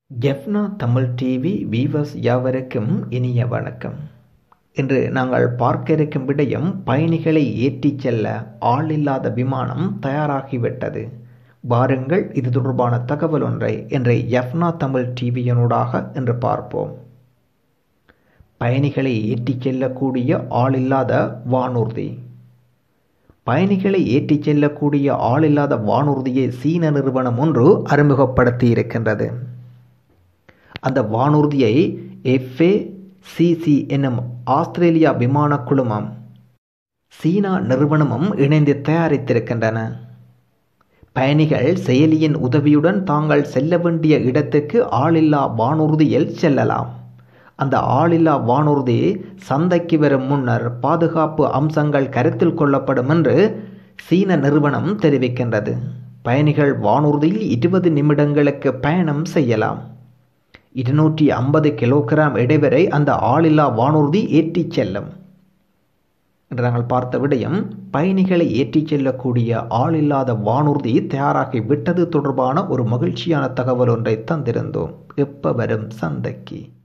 Jaffna Tamil TV viewers யாவருக்கும் இனிய வணக்கம் இன்று நாங்கள் பார்க்க இருக்கும் விடயம் பயணிகளை ஏற்றிச் செல்ல ஆள் இல்லாத விமானம் தயாராகிவிட்டது வாருங்கள் இது தொடர்பான தகவல் ஒன்றை இன்று எஃப்னா தமிழ் டிவியினூடாக இன்று பார்ப்போம் பயணிகளை ஏற்றிச் செல்லக்கூடிய ஆள் இல்லாத வானூர்தி பயணிகளை ஏற்றிச் செல்லக்கூடிய ஆள் இல்லாத வானூர்தியை சீன நிறுவனம் ஒன்று அறிமுகப்படுத்தி இருக்கின்றது அந்த வானூர்தியை எஃப்ஏ சிசி என்னும் ஆஸ்திரேலியா விமான குழுமம் சீனா நிறுவனமும் இணைந்து தயாரித்திருக்கின்றன பயணிகள் செயலியின் உதவியுடன் தாங்கள் செல்ல வேண்டிய இடத்துக்கு ஆளில்லா வானூர்தியில் செல்லலாம் அந்த ஆளில்லா வானூர்தி சந்தைக்கு வரும் முன்னர் பாதுகாப்பு அம்சங்கள் கருத்தில் கொள்ளப்படும் என்று சீன நிறுவனம் தெரிவிக்கின்றது பயணிகள் வானூர்தியில் இருபது நிமிடங்களுக்கு பயணம் செய்யலாம் இருநூற்றி ஐம்பது கிலோகிராம் இடைவரை அந்த ஆளில்லா வானூர்தி ஏற்றிச் செல்லும் என்று நாங்கள் பார்த்த விடயம் பயணிகளை ஏற்றிச் செல்லக்கூடிய ஆளில்லாத வானூர்தி தயாராகி விட்டது தொடர்பான ஒரு மகிழ்ச்சியான தகவல் ஒன்றை தந்திருந்தோம் எப்ப வரும் சந்தைக்கு